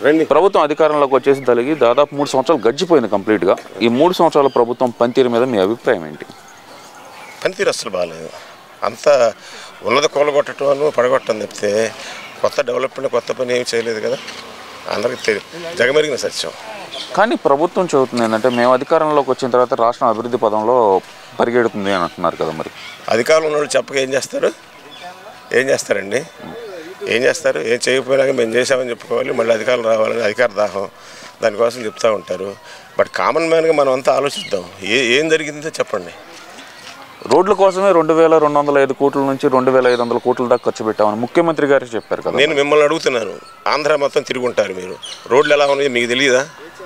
రండి ప్రభుత్వం అధికారంలోకి వచ్చేసి తలిగి దాదాపు మూడు సంవత్సరాలు గడిచిపోయింది కంప్లీట్గా ఈ మూడు సంవత్సరాల ప్రభుత్వం పనితీరు మీద మీ అభిప్రాయం ఏంటి పనితీరు అసలు బాగాలేదు అంతా ఉన్నది కూలగొట్టడం పడగొట్టడం తప్పితే కొత్త డెవలప్మెంట్ కొత్త పని ఏమి చేయలేదు కదా అందరికీ తెలియదు జగమెరిగిన సత్యం కానీ ప్రభుత్వం చెబుతుంది ఏంటంటే మేము అధికారంలోకి వచ్చిన తర్వాత రాష్ట్రం అభివృద్ధి పదంలో పరిగెడుతుంది అని అంటున్నారు కదా మరి అధికారంలో ఉన్న వాళ్ళు చెప్పక ఏం చేస్తారు ఏం చేస్తారండి ఏం చేస్తారు ఏం చేయకపోయినా మేము చేసామని చెప్పుకోవాలి మళ్ళీ అధికారం రావాలని అధికార దాహం దానికోసం చెప్తూ ఉంటారు బట్ కామన్ మ్యాన్గా మనం అంతా ఆలోచిద్దాం ఏ ఏం జరిగిందో చెప్పండి రోడ్ల కోసమే రెండు వేల రెండు వందల ఐదు కోట్ల నుంచి రెండు వేల ఐదు వందల కోట్ల దాకా ఖర్చు పెట్టామని ముఖ్యమంత్రి గారు చెప్పారు కదా నేను మిమ్మల్ని అడుగుతున్నాను ఆంధ్ర మొత్తం తిరుగుంటారు మీరు రోడ్లు ఎలా ఉన్నాయి మీకు తెలియదా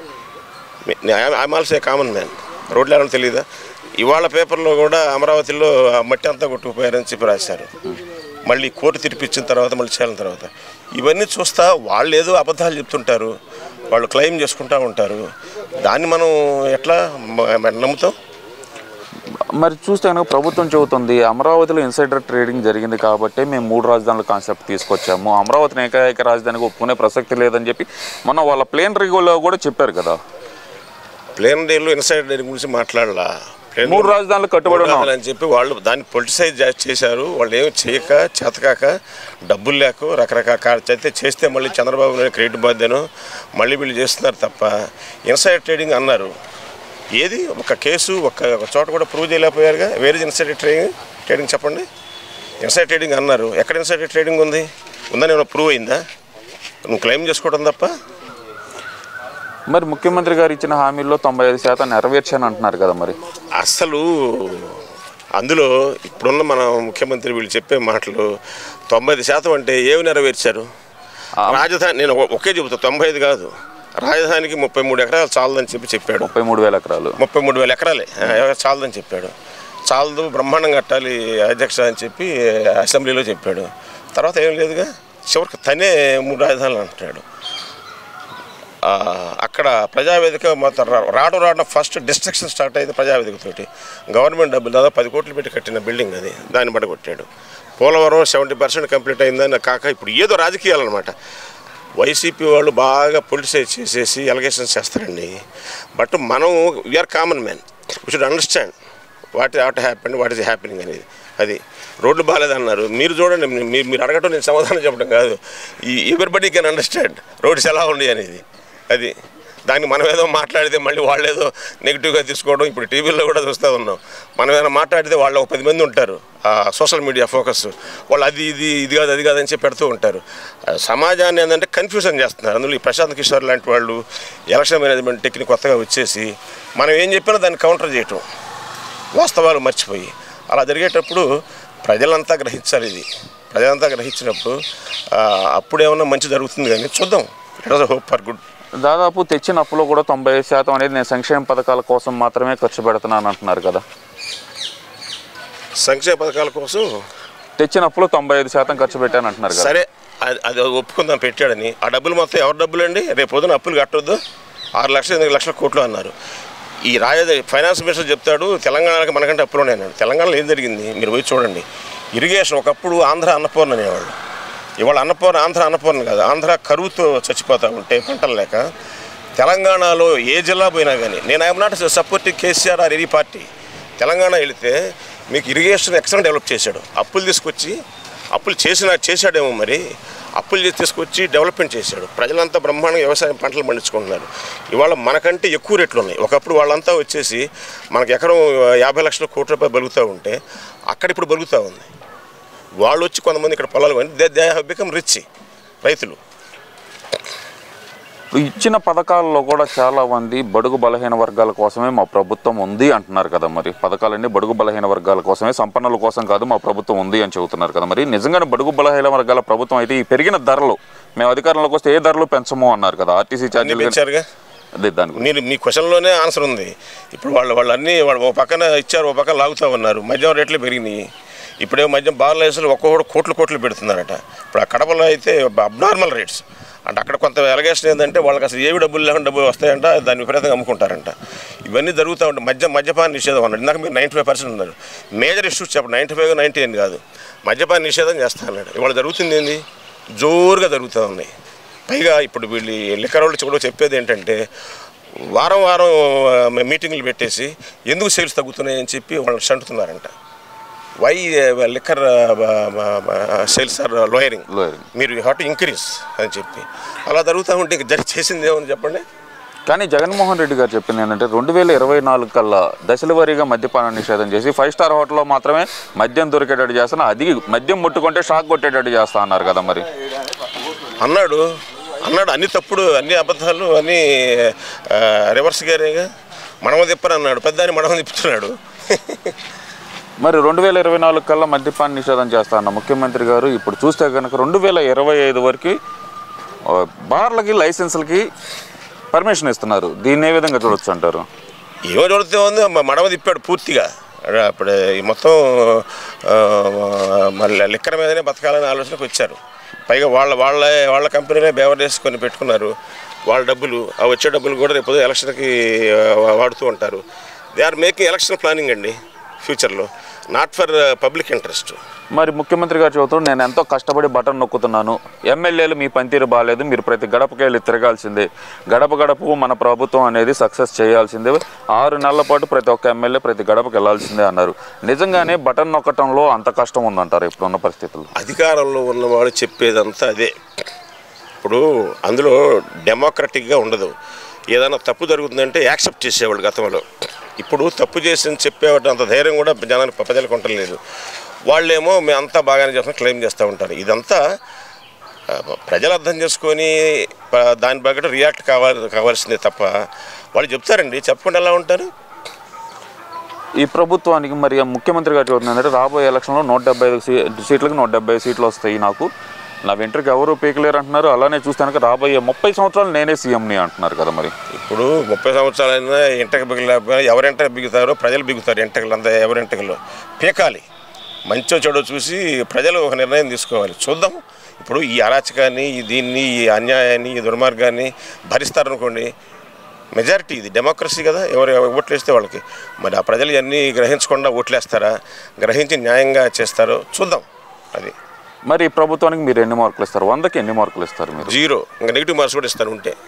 I'm also a common man రోడ్లు ఎలా ఉన్నాయో తెలియదా ఇవాళ పేపర్లో కూడా అమరావతిలో ఆ మట్టి అంతా కొట్టుకుపోయారని చెప్పి రాశారు మళ్ళీ కోర్టు తీర్పిచ్చిన తర్వాత మళ్ళీ చేయాలని తర్వాత ఇవన్నీ చూస్తా వాళ్ళు ఏదో అబద్ధాలు చెప్తుంటారు వాళ్ళు క్లెయిమ్ చేసుకుంటూ ఉంటారు దాన్ని మనం ఎట్లా మ- నమ్ముతాం మరి చూస్తే కనుక ప్రభుత్వం చెబుతుంది అమరావతిలో ఇన్సైడర్ ట్రేడింగ్ జరిగింది కాబట్టి మేము మూడు రాజధానుల కాన్సెప్ట్ తీసుకొచ్చాము అమరావతిని ఏకైక రాజధానికి ఒప్పుకునే ప్రసక్తి లేదని చెప్పి మన వాళ్ళ ప్లేన్ రిగోలో కూడా చెప్పారు కదా ప్లేన్ డేలో ఇన్సైడ్ డైరీ గురించి మాట్లాడలా ప్లేన్ మూడు రాజధానులు కట్టుబడి ఉన్నాం అని చెప్పి వాళ్ళు దాన్ని పొలిటిసైజ్ చేశారు వాళ్ళు ఏమి చేయక చేతకాక డబ్బులు లేక రకరకాల కా- అయితే చేస్తే మళ్ళీ చంద్రబాబు నాయుడు క్రెడిట్ బాధ్యను మళ్ళీ వీళ్ళు చేస్తున్నారు తప్ప ఇన్సైడ్ ట్రేడింగ్ అన్నారు ఏది ఒక కేసు ఒక ఒక చోట కూడా ప్రూవ్ చేయలేకపోయారుగా వేరే ఇన్సైడ్ ట్రేడింగ్ ట్రేడింగ్ చెప్పండి ఇన్సైడ్ ట్రేడింగ్ అన్నారు ఎక్కడ ఇన్సైడ్ ట్రేడింగ్ ఉంది ఉందని ఏమైనా ప్రూవ్ అయిందా నువ్వు క్లెయిమ్ చేసుకోవడం తప్ప మరి ముఖ్యమంత్రి గారు ఇచ్చిన హామీల్లో తొంభై ఐదు శాతం నెరవేర్చాను అంటున్నారు కదా మరి అసలు అందులో ఇప్పుడున్న మన ముఖ్యమంత్రి వీళ్ళు చెప్పే మాటలు తొంభై ఐదు శాతం అంటే ఏమి నెరవేర్చారు రాజధాని నేను ఒ- ఒకే చెబుతా తొంభై ఐదు కాదు రాజధానికి ముప్పై మూడు ఎకరాలు చాలదని చెప్పి చెప్పాడు ముప్పై మూడు వేల ఎకరాలు ముప్పై మూడు వేల ఎకరాలే ఆ, చాలదని చెప్పాడు చాలదు బ్రహ్మాండం కట్టాలి అధ్యక్ష అని చెప్పి అసెంబ్లీలో చెప్పాడు తర్వాత ఏం లేదుగా చివరికి తనే మూడు రాజధానులు అంటున్నాడు ఆ, అక్కడ ప్రజావేదిక మొత్తం రా- రావడం రావడం ఫస్ట్ డిస్ట్రక్షన్ స్టార్ట్ అయింది ప్రజావేదికతోటి గవర్నమెంట్ డబ్బులు దాదాపు పది కోట్లు పెట్టి కట్టిన బిల్డింగ్ అది దాన్ని బట్టి కొట్టాడు పోలవరం సెవెంటీ పర్సెంట్ కంప్లీట్ అయిందని కాక ఇప్పుడు ఏదో రాజకీయాలు అనమాట వైసీపీ వాళ్ళు బాగా పొలిటిసైజ్ చేసేసి ఎలగేషన్స్ చేస్తారండి బట్ మనం we are common man we should understand what what happened what is happening అనేది అది రోడ్లు బాగాలేదన్నారు మీరు చూడండి మీ- మీరు అడగటం నేను సమాధానం చెప్పడం కాదు ఈ ఎవరిబడి కెన్ అండర్స్టాండ్ రోడ్స్ ఎలా ఉన్నాయి అనేది అది దాన్ని మనం ఏదో మాట్లాడితే మళ్ళీ వాళ్ళు ఏదో నెగిటివ్గా తీసుకోవడం ఇప్పుడు టీవీలో కూడా చూస్తూ ఉన్నాం మనం ఏదైనా మాట్లాడితే వాళ్ళు ఒక పది మంది ఉంటారు ఆ సోషల్ మీడియా ఫోకస్ వాళ్ళు అది ఇది ఇది కాదు అది కాదని చెప్పి పెడుతూ ఉంటారు ఆ సమాజాన్ని ఏంటంటే కన్ఫ్యూజన్ చేస్తున్నారు అందులో ఈ ప్రశాంత్ కిషోర్ లాంటి వాళ్ళు ఎలక్షన్ మేనేజ్మెంట్ టెక్నిక్ కొత్తగా వచ్చేసి మనం ఏం చెప్పినా దాన్ని కౌంటర్ చేయటం వాస్తవాలు మర్చిపోయి అలా జరిగేటప్పుడు ప్రజలంతా గ్రహించాలి ఇది ప్రజలంతా గ్రహించినప్పుడు ఆ, అప్పుడేమన్నా మంచి జరుగుతుంది కానీ చూద్దాం హోప్ ఫర్ గుడ్ దాదాపు తెచ్చిన అప్పులో కూడా తొంభై ఐదు శాతం అనేది నేను సంక్షేమ పథకాల కోసం మాత్రమే ఖర్చు పెడుతున్నాను అంటున్నారు కదా సంక్షేమ పథకాల కోసం తెచ్చిన అప్పులో తొంభై ఐదు శాతం ఖర్చు పెట్టాను అంటున్నారు కదా సరే అది అది ఒప్పుకుందాం పెట్టాడని ఆ డబ్బులు మొత్తం ఎవరి డబ్బులు అండి రేపు పొద్దున అప్పులు కట్టొద్దు ఆరు లక్షలు ఎనిమిది లక్షల కోట్లు అన్నారు ఈ రాజధాని ఫైనాన్స్ మినిస్టర్ చెప్తాడు తెలంగాణకి మనకంటే అప్పులు ఉన్నాయి అన్నాడు తెలంగాణలో ఏం జరిగింది మీరు పోయి చూడండి ఇరిగేషన్ ఒకప్పుడు ఆంధ్ర అన్నపూర్ణ అనేవాళ్ళు ఇవాళ అన్నపూర్ణ ఆంధ్ర అన్నపూర్ణ కాదు ఆంధ్ర కరువుతో చచ్చిపోతూ ఉంటే పంటలు లేక తెలంగాణలో ఏ జిల్లా పోయినా కానీ నేను I'm not supporting KCR or any party Telangana వెళితే మీకు ఇరిగేషన్ ఎక్సలెంట్ డెవలప్ చేశాడు అప్పులు తీసుకొచ్చి అప్పులు చేసిన చేశాడేమో మరి అప్పులు చేసి తీసుకొచ్చి డెవలప్మెంట్ చేశాడు ప్రజలంతా బ్రహ్మాండంగా వ్యవసాయం పంటలు పండించుకుంటున్నారు ఇవాళ మనకంటే ఎక్కువ రేట్లు ఉన్నాయి ఒకప్పుడు వాళ్ళంతా వచ్చేసి మనకి ఎకరం యాభై లక్షల కోట్ల రూపాయలు బలుగుతూ ఉంటే అక్కడ ఇప్పుడు బలుగుతూ ఉంది వాళ్ళు వచ్చి కొంతమంది ఇక్కడ పొలాలు కొని they they have become rich రైతులు ఇచ్చిన పథకాల్లో కూడా చాలా మంది బడుగు బలహీన వర్గాల కోసమే మా ప్రభుత్వం ఉంది అంటున్నారు కదా మరి పథకాలన్నీ బడుగు బలహీన వర్గాల కోసమే సంపన్నుల కోసం కాదు మా ప్రభుత్వం ఉంది అని చెబుతున్నారు కదా మరి నిజంగానే బడుగు బలహీన వర్గాల ప్రభుత్వం అయితే ఈ పెరిగిన ధరలు మేము అధికారంలోకి వస్తే ఏ ధరలు పెంచము అన్నారు కదా ఆర్టీసీ అన్ని ఛార్జీలు కానీ- పెంచారుగా అదే దాని గురించి. మీరు మీ క్వశ్చన్లోనే ఆన్సర్ ఉంది ఇప్పుడు వాళ్ళు వాళ్ళు అన్నీ వాళ్ళు ఒక పక్కన ఇచ్చారు ఒక పక్కన లాగుతూ ఉన్నారు మద్యం రేట్లు పెరిగినాయి ఇప్పుడే మద్యం బార్ల వయసులో ఒక్కొక్కడు కోట్లు కోట్లు పెడుతున్నారట ఇప్పుడు ఆ కడపలో అయితే అబ్నార్మల్ రేట్స్ అంటే అక్కడ కొంత ఎలగేషన్ ఏంటంటే వాళ్ళకి అసలు ఏవి డబ్బులు లేకుండా డబ్బులు వస్తాయంట దాన్ని విపరీతంగా అమ్ముకుంటారంట ఇవన్నీ జరుగుతూ ఉంటాయి మద్య మద్యపాన నిషేధం అన్నాడు ఇందాక మీరు నైంటీ ఫైవ్ పర్సెంట్ ఉన్నారు మేజర్ ఇష్యూస్ చెప్పండి నైంటీ ఫైవ్ నైంటీ అని కాదు మద్యపాన నిషేధం చేస్తా అన్నాడు ఇవాళ జరుగుతుంది ఏంది జోరుగా జరుగుతూ ఉన్నాయి పైగా ఇప్పుడు వీళ్ళు లిక్కర్ వాళ్ళు కూడా చెప్పేది ఏంటంటే వారం వారం ఆ, మీటింగులు పెట్టేసి ఎందుకు సేల్స్ తగ్గుతున్నాయని చెప్పి వాళ్ళు చంటున్నారంట why liquor sales are lowering Lowering. మీరు హ్యావ్ టు ఇంక్రీజ్ అని చెప్పి అలా జరుగుతూ ఉంటే ఇంక జరి చేసింది ఏమని చెప్పండి కానీ జగన్మోహన్ రెడ్డి గారు చెప్పింది ఏంటంటే రెండు వేల ఇరవై నాలుగు కల్లా దశల వారీగా మద్యపాన నిషేధం చేసి ఫైవ్ స్టార్ హోటల్లో మాత్రమే మద్యం దొరికేటట్టు చేస్తాను అది మద్యం ముట్టుకుంటే షాక్ కొట్టేటట్టు చేస్తా అన్నారు కదా మరి అన్నాడు అన్నాడు అన్ని తప్పుడు అన్ని అబద్ధాలు అన్ని ఆ, రివర్స్ గేరేగా మనమ తిప్పని అన్నాడు పెద్దాన్ని మనమ తిప్పుతున్నాడు మరి రెండు వేల ఇరవై నాలుగు కల్లా మద్యపాన నిషేధం చేస్తా అన్న ముఖ్యమంత్రి గారు ఇప్పుడు చూస్తే కనుక రెండు వేల ఇరవై ఐదు వరకు ఆ, బార్లకి లైసెన్సులకి పర్మిషన్ ఇస్తున్నారు దీన్ని ఏ విధంగా చూడొచ్చు అంటారు ఏమో చూడితే ఉంది మ- మడమ తిప్పాడు పూర్తిగా అక్కడ అప్పుడు ఈ మొత్తం ఆ, మళ్ళీ లిక్కర్ మీదనే బతకాలనే ఆలోచనకు వచ్చారు పైగా వాళ్ళ వాళ్ళ వాళ్ళ కంపెనీనే బేవరేజ్ కొన్ని పెట్టుకున్నారు వాళ్ళ డబ్బులు ఆ వచ్చే డబ్బులు కూడా రేపు ఎలక్షన్కి ఆ, వాడుతూ ఉంటారు they are making election planning అండి ఫ్యూచర్లో నాట్ ఫర్ పబ్లిక్ ఇంట్రెస్ట్ మరి ముఖ్యమంత్రి గారు చెబుతూ నేను ఎంతో కష్టపడి బటన్ నొక్కుతున్నాను ఎమ్మెల్యేలు మీ పనితీరు బాగాలేదు మీరు ప్రతి గడపకి వెళ్ళి తిరగాల్సిందే గడప గడపకు మన ప్రభుత్వం అనేది సక్సెస్ చేయాల్సిందే ఆరు నెలల పాటు ప్రతి ఒక్క ఎమ్మెల్యే ప్రతి గడపకి వెళ్ళాల్సిందే అన్నారు నిజంగానే బటన్ నొక్కటంలో అంత కష్టం ఉందంటారు ఇప్పుడున్న పరిస్థితుల్లో అధికారంలో ఉన్నవాళ్ళు చెప్పేదంతా అదే ఇప్పుడు అందులో డెమోక్రటిక్గా ఉండదు ఏదైనా తప్పు జరుగుతుందంటే యాక్సెప్ట్ చేసేవాళ్ళు గతంలో ఇప్పుడు తప్పు చేసి చెప్పేవాడు అంత ధైర్యం కూడా జనానికి ప్రజలకు ఉండలేదు వాళ్ళేమో మేము అంతా బాగానే చేస్తాం క్లెయిమ్ చేస్తూ ఉంటారు ఇదంతా ఆ, ప్రజలు అర్థం చేసుకొని ప- దాని బగ్గట రియాక్ట్ కావాలి కావాల్సిందే తప్ప వాళ్ళు చెప్తారండి చెప్పకుండా ఎలా ఉంటారు ఈ ప్రభుత్వానికి మరి ఆ ముఖ్యమంత్రి గారు చెబుతుంది ఏంటంటే రాబోయే ఎలక్షన్లో నూట డెబ్బై ఐదు సీ సీట్లకు నూట డెబ్బై ఐదు సీట్లు వస్తాయి నాకు నా వెంట్రుకి ఎవరు పీకలేరు అంటున్నారు అలానే చూస్తే కనుక రాబోయే ముప్పై సంవత్సరాలు నేనే సీఎంని అంటున్నారు కదా మరి ఇప్పుడు ముప్పై సంవత్సరాలైనా ఎంటక బిగిలేకపోయినా ఎవరెంట బిగుతారో ప్రజలు బిగుతారు ఎంటకలు అంతా ఎవరెంటకల్లో పీకాలి మంచో చెడో చూసి ప్రజలు ఒక నిర్ణయం తీసుకోవాలి చూద్దాం ఇప్పుడు ఈ అరాచకాన్ని ఈ దీన్ని ఈ అన్యాయాన్ని ఈ దుర్మార్గాన్ని భరిస్తారనుకోండి మెజారిటీ ఇది డెమోక్రసీ కదా ఎవరు ఎవరు ఓట్లు వేస్తే వాళ్ళకి మరి ఆ ప్రజలు ఇవన్నీ గ్రహించకుండా ఓట్లేస్తారా గ్రహించి న్యాయంగా చేస్తారో చూద్దాం అది మరి ఈ ప్రభుత్వానికి మీరు ఎన్ని మార్కులు ఇస్తారు వందకి ఎన్ని మార్కులు ఇస్తారు మీరు జీరో ఇంకా నెగిటివ్ మార్క్స్ కూడా ఇస్తారు ఉంటే